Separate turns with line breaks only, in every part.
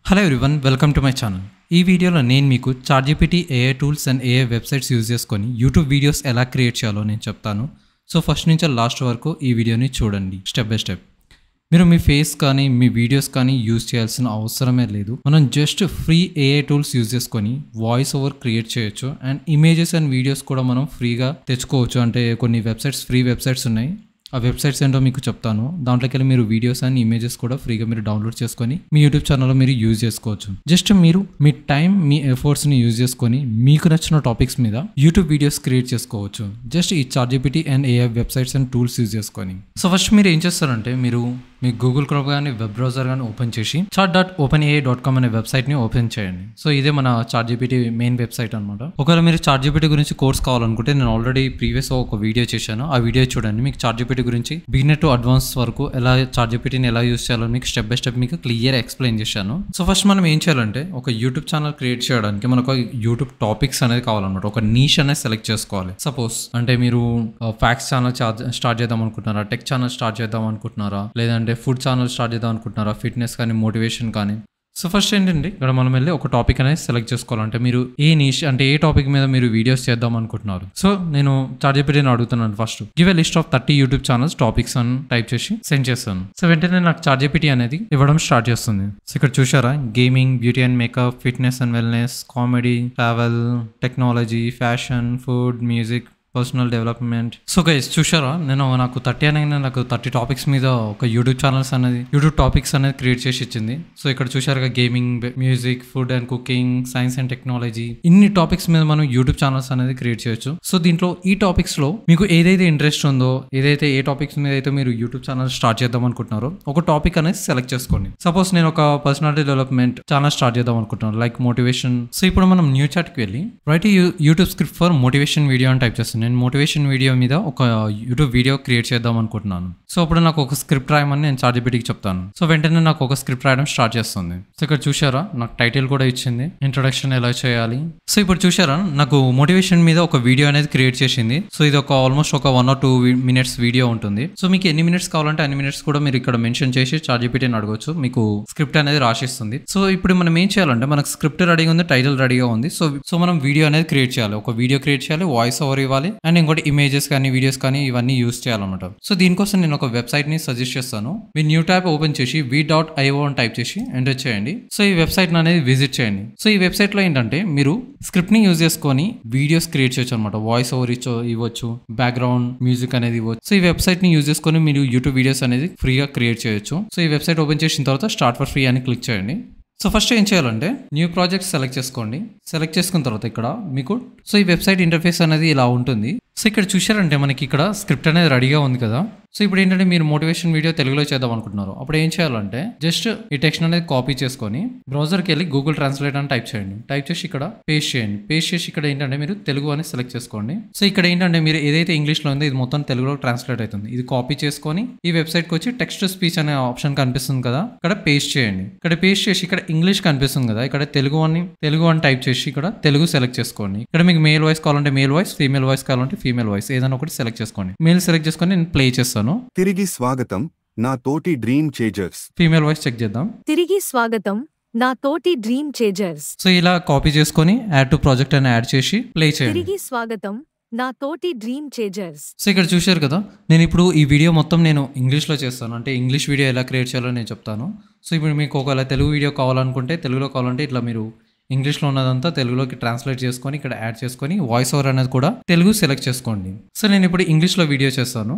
Hello everyone welcome to my channel ఈ వీడియోలో నేను మీకు ChatGPT AI tools and AI websites use చేసుకొని యూట్యూబ్ వీడియోస్ ఎలా క్రియేట్ చేయాలో నేను చెప్తాను సో ఫస్ట్ నుంచి లాస్ట్ వరకు ఈ వీడియోని చూడండి స్టెప్ బై స్టెప్ మీరు మీ ఫేస్ కానీ మీ వీడియోస్ కానీ యూజ్ చేయాల్సిన అవసరమే లేదు మనం just free AI tools use చేసుకొని వాయిస్ ఓవర్ క్రియేట్ చేయొచ్చు అండ్ ఇమేజెస్ అండ్ వీడియోస్ కూడా మనం ఫ్రీగా తెచ్చుకోవచ్చు అంటే కొన్ని వెబ్సైట్స్ ఫ్రీ వెబ్సైట్స్ ఉన్నాయి ఆ వెబ్సైట్స్ ఏంటో మీకు చెప్తాను దాంట్లోకి వెళ్ళి మీరు వీడియోస్ అండ్ ఇమేజెస్ కూడా ఫ్రీగా మీరు డౌన్లోడ్ చేసుకొని మీ యూట్యూబ్ ఛానల్లో మీరు యూజ్ చేసుకోవచ్చు జస్ట్ మీరు మీ టైం మీ ఎఫర్ట్స్ని యూజ్ చేసుకొని మీకు నచ్చిన టాపిక్స్ మీద యూట్యూబ్ వీడియోస్ క్రియేట్ చేసుకోవచ్చు జస్ట్ ఈ ChatGPT and AI websites and tools use చేసుకొని సో ఫస్ట్ మీరు ఏం చేస్తారంటే మీరు మీ గూగుల్ క్రోమ్ కానీ వెబ్ బ్రౌజర్ కానీ ఓపెన్ చేసి chat dot open AI dot com అనే వెబ్సైట్ని ఓపెన్ చేయండి సో ఇదే మన చార్ట్ జీపీటీ మెయిన్ వెబ్సైట్ అనమాట ఒకవేళ మీరు చార్ట్ జీపీటీ గురించి కోర్స్ కావాలనుకుంటే నేను ఆల్రెడీ ప్రీవియస్ ఒక వీడియో చేశాను ఆ వీడియో చూడండి మీకు చార్ట్ జీపీటీ గురించి బిగినర్ టు అడ్వాన్స్ వరకు ఎలా చార్ట్ జీపీటీని ఎలా యూస్ చేయాలో మీకు స్టెప్ బై స్టెప్ మీకు క్లియర్ ఎక్స్ప్లెయిన్ చేశాను సో ఫస్ట్ మనం ఏం చేయాలంటే ఒక యూట్యూబ్ ఛానల్ క్రియేట్ చేయడానికి మనకు ఒక యూట్యూబ్ టాపిక్స్ అనేది కావాలన్నమాట ఒక నీష్ అనేది సెలెక్ట్ చేసుకోవాలి సపోజ్ అంటే మీరు ఫ్యాక్స్ ఛానల్ స్టార్ట్ చేద్దాం అనుకుంటున్నారా టెక్ ఛానల్ స్టార్ట్ చేద్దాం అనుకుంటున్నారా లేదంటే ఫుడ్ ఛానల్ స్టార్ట్ చేద్దాం అనుకుంటున్నారా ఫిట్నెస్ కానీ మోటివేషన్ కానీ సో ఫస్ట్ ఏంటండి ఇక్కడ మనం వెళ్ళి ఒక టాపిక్ అనేది సెలెక్ట్ చేసుకోవాలంటే మీరు ఏ నీష్ అంటే ఏ టాపిక్ మీద మీరు వీడియోస్ చేద్దాం అనుకుంటున్నారు సో నేను చార్జిపిటీని అడుగుతున్నాను first give a list of thirty YouTube channels topics అని టైప్ చేసి సెండ్ చేస్తాను సో వెంటనే నాకు చార్జిపిటీ అనేది ఇవ్వడం స్టార్ట్ చేస్తుంది సో ఇక్కడ చూసారా gaming beauty and makeup fitness and wellness comedy travel technology fashion food music personal development so guys చూసారా నేను నాకు థర్టీ అనగానే నాకు థర్టీ టాపిక్స్ మీద ఒక యూట్యూబ్ ఛానల్స్ అనేది యూట్యూబ్ టాపిక్స్ అనేది క్రియేట్ చేసి ఇచ్చింది సో ఇక్కడ చూసారుగా gaming music food and cooking science and technology ఇన్ని టాపిక్స్ మీద మనం యూట్యూబ్ ఛానల్స్ అనేది క్రియేట్ చేయొచ్చు సో దీంట్లో ఈ టాపిక్స్ లో మీకు ఏదైతే ఇంట్రెస్ట్ ఉందో ఏదైతే ఏ టాపిక్స్ మీద అయితే మీరు యూట్యూబ్ ఛానల్ స్టార్ట్ చేద్దాం అనుకుంటున్నారో ఒక టాపిక్ అనేది సెలెక్ట్ చేసుకోండి సపోజ్ నేను ఒక పర్సనాలిటీ డెవలప్మెంట్ ఛానల్ స్టార్ట్ చేద్దాం అనుకుంటున్నాను లైక్ మోటివేషన్ సో ఇప్పుడు మనం న్యూ చాట్కి వెళ్ళి write YouTube script for motivation video అని టైప్ చేస్తాను నేను మోటివేషన్ వీడియో మీద ఒక యూట్యూబ్ వీడియో క్రియేట్ చేద్దాం అనుకుంటున్నాను సో ఇప్పుడు నాకు ఒక స్క్రిప్ట్ రాయమని నేను చార్జిబిటీకి చెప్తాను సో వెంటనే నాకు ఒక స్క్రిప్ట్ రాయడం స్టార్ట్ చేస్తుంది సో ఇక్కడ చూసారా నాకు టైటిల్ కూడా ఇచ్చింది ఇంట్రొడక్షన్ ఎలా చేయాలి సో ఇప్పుడు చూసారా నాకు మోటివేషన్ మీద ఒక వీడియో అనేది క్రియేట్ చేసింది సో ఇది ఒక ఆల్మోస్ట్ ఒక one or two minutes video ఉంటుంది సో మీకు ఎన్ని మినిట్స్ కావాలంటే అన్ని మినిట్స్ కూడా మీరు ఇక్కడ మెన్షన్ చేసి చార్జిబిటీని అడగవచ్చు మీకు స్క్రిప్ట్ అనేది రాసిస్తుంది సో ఇప్పుడు మనం ఏం చేయాలంటే మనకు స్క్రిప్ట్ రెడీగా ఉంది టైటిల్ రెడీగా ఉంది సో సో మనం వీడియో అనేది క్రియేట్ చేయాలి ఒక వీడియో క్రియేట్ చేయాలి వాయిస్ ఓవర్ ఇవ్వాలి అండ్ ఇంకోటి ఇమేజెస్ కానీ వీడియోస్ కానీ ఇవన్నీ యూస్ చేయాలన్నమాట సో దీనికోసం నేను ఒక వెబ్సైట్ ని సజెస్ట్ చేస్తాను మీ న్యూ ట్యాబ్ ఓపెన్ చేసి వి డాట్ ఐఓ అని టైప్ చేసి ఎంటర్ చేయండి సో ఈ వెబ్సైట్ అనేది విజిట్ చేయండి సో ఈ వెబ్సైట్ లో ఏంటంటే మీరు స్క్రిప్ట్ ని యూజ్ చేసుకొని వీడియోస్ క్రియేట్ చేయొచ్చు అనమాట వాయిస్ ఓవర్ ఇచ్చో ఇవ్వచ్చు బ్యాక్గ్రౌండ్ మ్యూజిక్ అనేది ఇవ్వచ్చు సో ఈ వెబ్సైట్ ని యూజ్ చేసుకొని మీరు యూట్యూబ్ వీడియోస్ అనేది ఫ్రీగా క్రియేట్ చేయొచ్చు సో ఈ వెబ్సైట్ ఓపెన్ చేసిన తర్వాత స్టార్ట్ ఫర్ ఫ్రీ అని క్లిక్ చేయండి సో ఫస్ట్ ఏం చేయాలంటే న్యూ ప్రాజెక్ట్ సెలెక్ట్ చేసుకోండి సెలెక్ట్ చేసుకున్న తర్వాత ఇక్కడ మీకు సో ఈ వెబ్సైట్ ఇంటర్ఫేస్ అనేది ఇలా ఉంటుంది సో ఇక్కడ చూశారంటే మనకి ఇక్కడ స్క్రిప్ట్ అనేది రెడీగా ఉంది కదా సో ఇప్పుడు ఏంటంటే మీరు మోటివేషన్ వీడియో తెలుగులో చేద్దాం అనుకుంటున్నారు అప్పుడు ఏం చేయాలంటే జస్ట్ ఈ టెక్స్ట్ అనేది కాపీ చేసుకొని బ్రౌజర్కి వెళ్ళి గూగుల్ ట్రాన్స్లేట్ అని టైప్ చేయండి టైప్ చేసి ఇక్కడ పేస్ట్ చేయండి పేస్ట్ చేసి ఇక్కడ ఏంటంటే మీరు తెలుగు అని సెలెక్ట్ చేసుకోండి సో ఇక్కడ ఏంటంటే మీరు ఏదైతే ఇంగ్లీష్లో ఉందో ఇది మొత్తం తెలుగులో ట్రాన్స్లేట్ అవుతుంది ఇది కాపీ చేసుకొని ఈ వెబ్సైట్కి వచ్చి టెక్స్ట్ స్పీచ్ అనే ఆప్షన్ కనిపిస్తుంది కదా ఇక్కడ పేస్ట్ చేయండి ఇక్కడ పేస్ట్ చేసి ఇక్కడ ఇంగ్లీష్ కనిపిస్తుంది కదా ఇక్కడ తెలుగు అని తెలుగు అని టైప్ చేసి ఇక్కడ తెలుగు సెలెక్ట్ చేసుకోండి ఇక్కడ మీకు మేల్ వాయిస్ కావాలంటే మేల్ వాయిస్ ఫీమేల్ వాయిస్ కావాలంటే ఫీమేల్ వాయిస్ ఏదైనా ఒకటి సెలెక్ట్ చేసుకోండి మేల్ సెలెక్ట్ చేసుకొని నేను ప్లే చేస్తాను
తిరిగి స్వాగతం నా తోటి dream chasers
female voice check చేద్దాం
తిరిగి స్వాగతం నా తోటి డ్రీమ్ చేజర్స్
సో ఇలా కాపీ చేసుకొని యాడ్ టు ప్రాజెక్ట్ అని యాడ్ చేసి ప్లే చేయండి
తిరిగి స్వాగతం నా తోటి డ్రీమ్ చేజర్స్
సో ఇక్కడ చూశారు కదా నేను ఇప్పుడు ఈ వీడియో మొత్తం నేను ఇంగ్లీష్లో చేస్తాను అంటే ఇంగ్లీష్ వీడియో ఎలా క్రియేట్ చేయాలో నేను చెప్తాను సో ఇప్పుడు మీకు ఒకవేళ తెలుగు వీడియో కావాలనుకుంటే తెలుగులో కావాలంటే ఇట్లా మీరు ఇంగ్లీష్లో ఉన్నదంతా తెలుగులోకి ట్రాన్స్లేట్ చేసుకొని ఇక్కడ యాడ్ చేసుకొని వాయిస్ ఓవర్ అనేది కూడా తెలుగు సెలెక్ట్ చేసుకోండి సో నేను ఇప్పుడు ఇంగ్లీష్లో వీడియో చేస్తాను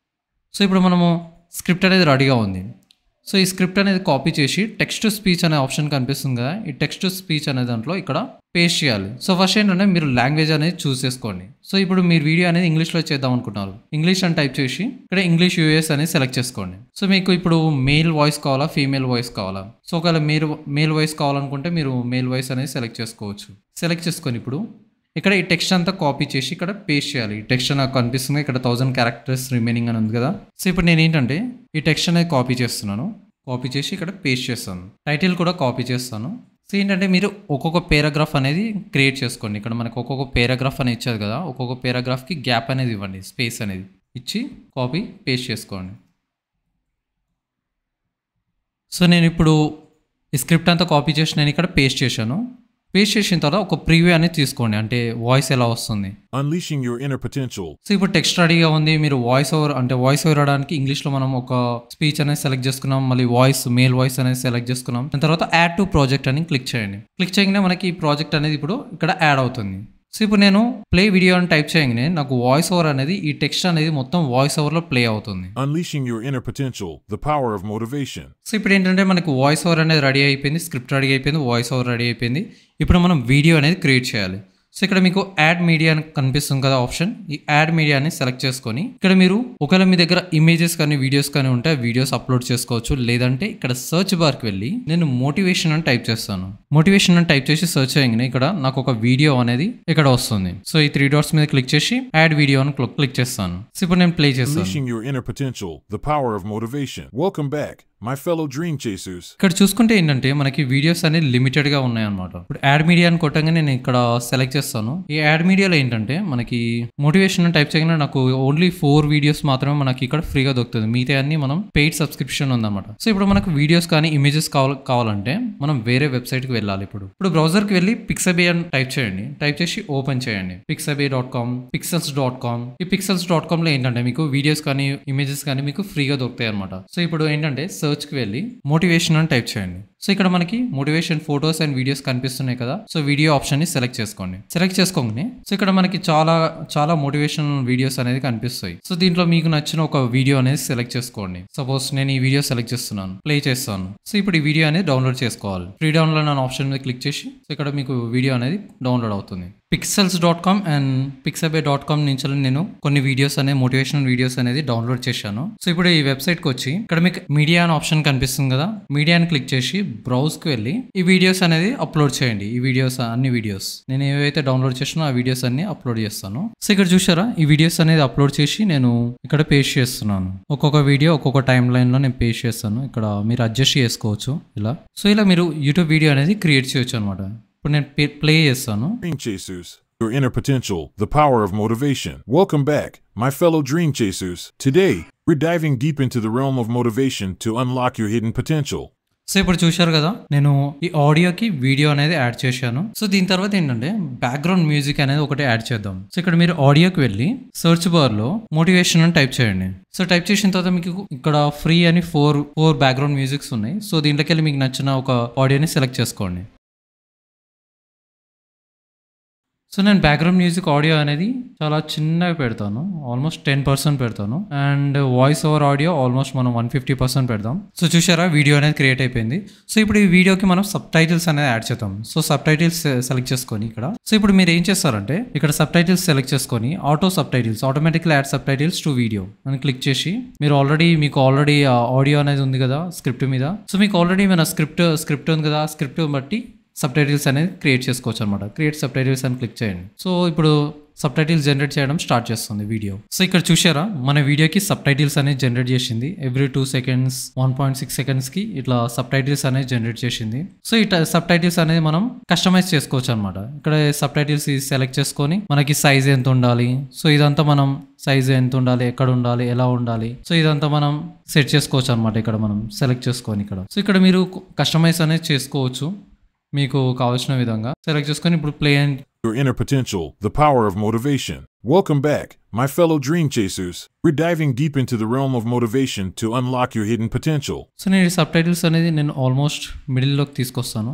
సో ఇప్పుడు మనము స్క్రిప్ట్ అనేది రెడీగా ఉంది సో ఈ స్క్రిప్ట్ అనేది కాపీ చేసి టెక్స్ట్ టు స్పీచ్ అనే ఆప్షన్ కనిపిస్తుంది కదా ఈ టెక్స్ట్ టు స్పీచ్ అనే దాంట్లో ఇక్కడ పేస్ట్ చేయాలి సో ఫస్ట్ ఏంటంటే మీరు లాంగ్వేజ్ అనేది చూస్ చేసుకోండి సో ఇప్పుడు మీరు వీడియో అనేది ఇంగ్లీష్లో చేద్దాం అనుకుంటున్నారు ఇంగ్లీష్ అని టైప్ చేసి ఇక్కడ ఇంగ్లీష్ యూఎస్ అనేది సెలెక్ట్ చేసుకోండి సో మీకు ఇప్పుడు మేల్ వాయిస్ కావాలా ఫీమేల్ వాయిస్ కావాలా సో ఒకవేళ మీరు మేల్ వాయిస్ కావాలనుకుంటే మీరు మేల్ వాయిస్ అనేది సెలెక్ట్ చేసుకోవచ్చు సెలెక్ట్ చేసుకొని ఇప్పుడు ఇక్కడ ఈ టెక్స్ట్ అంతా కాపీ చేసి ఇక్కడ పేస్ట్ చేయాలి ఈ టెక్స్ట్ నాకు కనిపిస్తుంది ఇక్కడ థౌసండ్ క్యారెక్టర్స్ రిమైనింగ్ అని ఉంది కదా సో ఇప్పుడు నేను ఏంటంటే ఈ టెక్స్ట్ అనేది కాపీ చేస్తున్నాను కాపీ చేసి ఇక్కడ పేస్ట్ చేస్తాను టైటిల్ కూడా కాపీ చేస్తాను సో ఏంటంటే మీరు ఒక్కొక్క పేరాగ్రాఫ్ అనేది క్రియేట్ చేసుకోండి ఇక్కడ మనకు ఒక్కొక్క పేరాగ్రాఫ్ అనేది ఇచ్చారు కదా ఒక్కొక్క పేరాగ్రాఫ్కి గ్యాప్ అనేది ఇవ్వండి స్పేస్ అనేది ఇచ్చి కాపీ పేస్ట్ చేసుకోండి సో నేను ఇప్పుడు ఈ స్క్రిప్ట్ అంతా కాపీ చేసి నేను ఇక్కడ పేస్ట్ చేశాను పేస్ట్ చేసిన తర్వాత ఒక ప్రీవ్యూ అనేది తీసుకోండి అంటే వాయిస్ ఎలా వస్తుంది
Unleashing your inner potential.
So ఇప్పుడు టెక్స్ట్ రెడీగా ఉంది మీరు వాయిస్ ఓవర్ అంటే వాయిస్ ఓవర్ ఇవ్వడానికి ఇంగ్లీష్లో మనం ఒక స్పీచ్ అనేది సెలెక్ట్ చేసుకున్నాం మళ్ళీ వాయిస్ మేల్ వాయిస్ అనేది సెలెక్ట్ చేసుకున్నాం దాని తర్వాత యాడ్ టు ప్రాజెక్ట్ అని క్లిక్ చేయండి క్లిక్ చేయగానే మనకి ఈ ప్రాజెక్ట్ అనేది ఇప్పుడు ఇక్కడ యాడ్ అవుతుంది సో ఇప్పుడు నేను ప్లే వీడియో అని టైప్ చేయగానే నాకు వాయిస్ ఓవర్ అనేది ఈ టెక్స్ట్ అనేది మొత్తం వాయిస్ ఓవర్లో ప్లే అవుతుంది
Unleashing your inner potential. The power of motivation.
So ఇప్పుడు ఏంటంటే మనకు వాయిస్ ఓవర్ అనేది రెడీ అయిపోయింది స్క్రిప్ట్ రెడీ అయిపోయింది వాయిస్ ఓవర్ రెడీ అయిపోయింది ఇప్పుడు మనం వీడియో అనేది క్రియేట్ చేయాలి సో ఇక్కడ మీకు యాడ్ మీడియా అని కనిపిస్తుంది కదా ఆప్షన్ ఈ యాడ్ మీడియాని సెలెక్ట్ చేసుకొని ఇక్కడ మీరు ఒకవేళ మీ దగ్గర ఇమేజెస్ కానీ వీడియోస్ కానీ ఉంటే వీడియోస్ అప్లోడ్ చేసుకోవచ్చు లేదంటే ఇక్కడ సర్చ్ బార్కి వెళ్ళి నేను మోటివేషన్ అని టైప్ చేస్తాను మోటివేషన్ అని టైప్ చేసి సర్చ్ చేయగానే ఇక్కడ నాకు ఒక వీడియో అనేది ఇక్కడ వస్తుంది సో ఈ త్రీ డాట్స్ మీద క్లిక్ చేసి యాడ్ వీడియో అని క్లిక్ చేస్తాను సో ఇప్పుడు నేను ప్లే చేస్తాను
Unleashing your inner potential. The power of motivation. Welcome back, my fellow dream chasers.
ఇక్కడ చూసుకుంటే ఏంటంటే మనకి వీడియోస్ అనేది లిమిటెడ్ గా ఉన్నాయన్నమాట ఇప్పుడు యాడ్ మీడియా అని కొట్టంగానే నేను ఇక్కడ సెలెక్ట్ చేస్తాను ఈ యాడ్ మీడియాలో ఏంటంటే మనకి మోటివేషన్ టైప్ చేయగానే నాకు ఓన్లీ ఫోర్ వీడియోస్ మాత్రమే మనకి ఇక్కడ ఫ్రీగా దొరుకుతుంది మిగతా అన్ని మనం పెయిడ్ సబ్స్క్రిప్షన్ ఉందన్నమాట సో ఇప్పుడు మనకు వీడియోస్ కానీ ఇమేజెస్ కావాలి కావాలంటే మనం వేరే వెబ్సైట్ కి వెళ్ళాలి ఇప్పుడు ఇప్పుడు బ్రౌజర్ కి వెళ్ళి పిక్సబే అని టైప్ చేయండి టైప్ చేసి ఓపెన్ చేయండి Pixabay dot com Pexels dot com ఈ పిక్సెల్స్ డాట్ కామ్ లో ఏంటంటే మీకు వీడియోస్ కానీ ఇమేజెస్ కానీ మీకు ఫ్రీగా దొరుకుతాయి అనమాట సో ఇప్పుడు ఏంటంటే సెర్చ్ కి వెళ్ళి మోటివేషన్ అని టైప్ చేయండి సో ఇక్కడ మనకి మోటివేషన్ ఫొటోస్ అండ్ వీడియోస్ కనిపిస్తున్నాయి కదా సో వీడియో ఆప్షన్ ని సెలెక్ట్ చేసుకోండి సెలెక్ట్ చేసుకోగానే సో ఇక్కడ మనకి చాలా చాలా మోటివేషన్ వీడియోస్ అనేది కనిపిస్తాయి సో దీంట్లో మీకు నచ్చిన ఒక వీడియో అనేది సెలెక్ట్ చేసుకోండి సపోజ్ నేను ఈ వీడియో సెలెక్ట్ చేస్తున్నాను ప్లే చేస్తాను సో ఇప్పుడు ఈ వీడియో అనేది డౌన్లోడ్ చేసుకోవాలి ఫ్రీ డౌన్లోడ్ అనే ఆప్షన్ మీద క్లిక్ చేసి సో ఇక్కడ మీకు వీడియో అనేది డౌన్లోడ్ అవుతుంది Pexels dot com and Pixabay dot com నుంచి నేను కొన్ని వీడియోస్ అనేది మోటివేషనల్ వీడియోస్ అనేది డౌన్లోడ్ చేశాను సో ఇప్పుడు ఈ వెబ్సైట్కి వచ్చి ఇక్కడ మీకు మీడియా అనే ఆప్షన్ కనిపిస్తుంది కదా మీడియాని క్లిక్ చేసి బ్రౌజ్కి వెళ్ళి ఈ వీడియోస్ అనేది అప్లోడ్ చేయండి ఈ వీడియోస్ అన్ని వీడియోస్ నేను ఏవైతే డౌన్లోడ్ చేసినో ఆ వీడియోస్ అన్ని అప్లోడ్ చేస్తాను సో ఇక్కడ చూసారా ఈ వీడియోస్ అనేది అప్లోడ్ చేసి నేను ఇక్కడ పేస్ట్ చేస్తున్నాను ఒక్కొక్క వీడియో ఒక్కొక్క టైం లైన్లో నేను పేస్ట్ చేస్తాను ఇక్కడ మీరు అడ్జస్ట్ చేసుకోవచ్చు ఇలా సో ఇలా మీరు యూట్యూబ్ వీడియో అనేది క్రియేట్ చేయొచ్చు అనమాట ఇప్పుడు నేను ప్లే చేస్తాను
Dream chasers. Your inner potential. The power of motivation. Welcome back, my fellow dream chasers. Today, we're diving deep into the realm of motivation to unlock your hidden potential.
So ఇప్పుడు చూశారు కదా నేను ఈ ఆడియోకి video అనేది add చేశాను so దీని తర్వాత ఏంటంటే బ్యాక్గ్రౌండ్ మ్యూజిక్ అనేది ఒకటి యాడ్ చేద్దాం సో ఇక్కడ మీరు ఆడియోకి వెళ్ళి సెర్చ్ బార్ లో మోటివేషన్ అని టైప్ చేయండి సో టైప్ చేసిన తర్వాత మీకు ఇక్కడ ఫ్రీ అని ఫోర్ ఫోర్ బ్యాక్గ్రౌండ్ మ్యూజిక్స్ ఉన్నాయి సో దీంట్లోకి వెళ్ళి మీకు నచ్చిన ఒక ఆడియోని సెలెక్ట్ చేసుకోండి సో నేను బ్యాక్గ్రౌండ్ మ్యూజిక్ ఆడియో అనేది చాలా చిన్నగా పెడతాను ఆల్మోస్ట్ టెన్ పర్సెంట్ పెడతాను and voice over audio almost మనం వన్ ఫిఫ్టీ పర్సెంట్ పెడదాం సో చూసారా వీడియో అనేది క్రియేట్ అయిపోయింది సో ఇప్పుడు ఈ వీడియోకి మనం సబ్ టైటిల్స్ అనేది యాడ్ చేద్దాం సో సబ్ టైటిల్స్ సెలెక్ట్ చేసుకొని ఇక్కడ సో ఇప్పుడు మీరు ఏం చేస్తారంటే ఇక్కడ సబ్ టైటిల్స్ సెలెక్ట్ చేసుకొని auto subtitles automatically add subtitles to video అని క్లిక్ చేసి మీరు ఆల్రెడీ మీకు ఆల్రెడీ ఆడియో అనేది ఉంది కదా స్క్రిప్ట్ మీద సో మీకు ఆల్రెడీ మన స్క్రిప్ట్ స్క్రిప్ట్ ఉంది కదా స్క్రిప్ట్ బట్టి సబ్ టైటిల్స్ అనేది క్రియేట్ చేసుకోవచ్చు అనమాట క్రియేట్ సబ్ టైటిల్స్ అని క్లిక్ చేయండి సో ఇప్పుడు సబ్ టైటిల్స్ జనరేట్ చేయడం స్టార్ట్ చేస్తుంది వీడియో సో ఇక్కడ చూసారా మన వీడియోకి సబ్ టైటిల్స్ అనేది జనరేట్ చేసింది every two seconds one point six seconds కి ఇట్లా సబ్ టైటిల్స్ అనేది జనరేట్ చేసింది సో ఇట్లా సబ్ టైటిల్స్ అనేది మనం కస్టమైజ్ చేసుకోవచ్చు అనమాట ఇక్కడ సబ్ టైటిల్స్ సెలెక్ట్ చేసుకొని మనకి సైజ్ ఎంత ఉండాలి సో ఇదంతా మనం సైజ్ ఎంత ఉండాలి ఎక్కడ ఉండాలి ఎలా ఉండాలి సో ఇదంతా మనం సెట్ చేసుకోవచ్చు అనమాట ఇక్కడ మనం సెలెక్ట్ చేసుకొని ఇక్కడ సో ఇక్కడ మీరు కస్టమైజ్ అనేది చేసుకోవచ్చు మీకు కావాల్సిన విధంగా సెలెక్ట్ చేసుకొని ఇప్పుడు play and
Your inner potential. The power of motivation. Welcome back, my fellow dream chasers. We're diving deep into the realm of motivation to unlock your hidden potential.
So నేను ఈ sub subtitles అనేది నేను almost మిడిల్లోకి తీసుకొస్తాను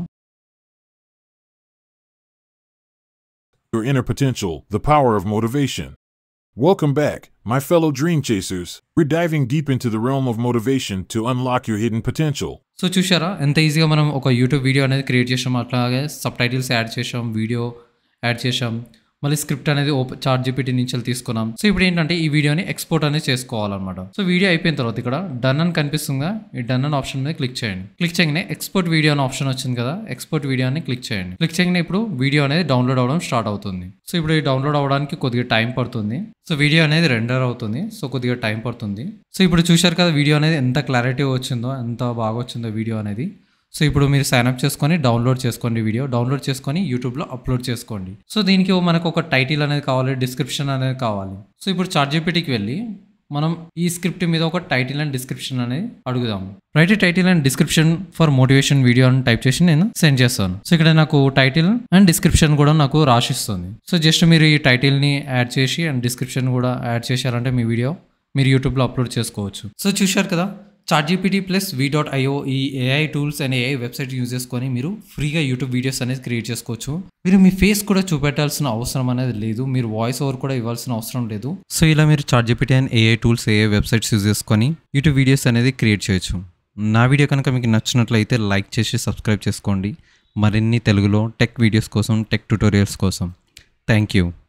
Your inner potential. The power of motivation. Welcome back, my fellow dream chasers. We're diving deep into the realm of motivation to unlock your hidden potential.
So చూసారా ఎంత ఈజీగా మనం ఒక యూట్యూబ్ వీడియో అనేది create చేసాం అట్లాగే subtitles add చేసాం video add చేసాం మళ్ళీ స్క్రిప్ట్ అనేది ఓపెన్ చార్ట్ జీపీటీ నుంచి తీసుకున్నాం సో ఇప్పుడు ఏంటంటే ఈ వీడియోని ఎక్స్పోర్ట్ అనేది చేసుకోవాలన్నమాట సో వీడియో అయిపోయిన తర్వాత ఇక్కడ డన్ అని కనిపిస్తుందా ఈ డన్ అని ఆప్షన్ మీద క్లిక్ చేయండి క్లిక్ చేయగానే ఎక్స్పోర్ట్ వీడియో అని ఆప్షన్ వచ్చింది కదా ఎక్స్పోర్ట్ వీడియో అని క్లిక్ చేయండి క్లిక్ చేయగానే ఇప్పుడు వీడియో అనేది డౌన్లోడ్ అవ్వడం స్టార్ట్ అవుతుంది సో ఇప్పుడు ఈ డౌన్లోడ్ అవ్వడానికి కొద్దిగా టైం పడుతుంది సో వీడియో అనేది రెండర్ అవుతుంది సో కొద్దిగా టైం పడుతుంది సో ఇప్పుడు చూశారు కదా వీడియో అనేది ఎంత క్లారిటీ వచ్చిందో ఎంత బాగా వచ్చిందో వీడియో అనేది సో ఇప్పుడు మీరు సైన్ అప్ చేసుకొని డౌన్లోడ్ చేసుకోండి వీడియో డౌన్లోడ్ చేసుకొని యూట్యూబ్లో అప్లోడ్ చేసుకోండి సో దీనికి మనకు ఒక టైటిల్ అనేది కావాలి డిస్క్రిప్షన్ అనేది కావాలి సో ఇప్పుడు చార్ట్ జీపీటీకి వెళ్ళి మనం ఈ స్క్రిప్ట్ మీద ఒక టైటిల్ అండ్ డిస్క్రిప్షన్ అనేది అడుగుదాం write title and description for motivation video అని టైప్ చేసి నేను సెండ్ చేస్తాను సో ఇక్కడ నాకు టైటిల్ అండ్ డిస్క్రిప్షన్ కూడా నాకు రాసిస్తుంది సో జస్ట్ మీరు ఈ టైటిల్ని యాడ్ చేసి అండ్ డిస్క్రిప్షన్ కూడా యాడ్ చేశారంటే మీ వీడియో మీరు యూట్యూబ్లో అప్లోడ్ చేసుకోవచ్చు సో చూశారు కదా ChatGPT plus v dot IO ఈ ఏఐ టూల్స్ అనే ఏఐ వెబ్సైట్ యూజ్ చేసుకొని మీరు ఫ్రీగా యూట్యూబ్ వీడియోస్ అనేది క్రియేట్ చేసుకోవచ్చు మీరు మీ ఫేస్ కూడా చూపెట్టాల్సిన అవసరం అనేది లేదు మీరు వాయిస్ ఓవర్ కూడా ఇవ్వాల్సిన అవసరం లేదు సో ఇలా మీరు ChatGPT and AI tools AI websites use చేసుకొని యూట్యూబ్ వీడియోస్ అనేది క్రియేట్ చేయొచ్చు నా వీడియో కనుక మీకు నచ్చినట్లయితే లైక్ చేసి సబ్స్క్రైబ్ చేసుకోండి మరిన్ని తెలుగులో టెక్ వీడియోస్ కోసం టెక్ ట్యూటోరియల్స్ కోసం థ్యాంక్ యూ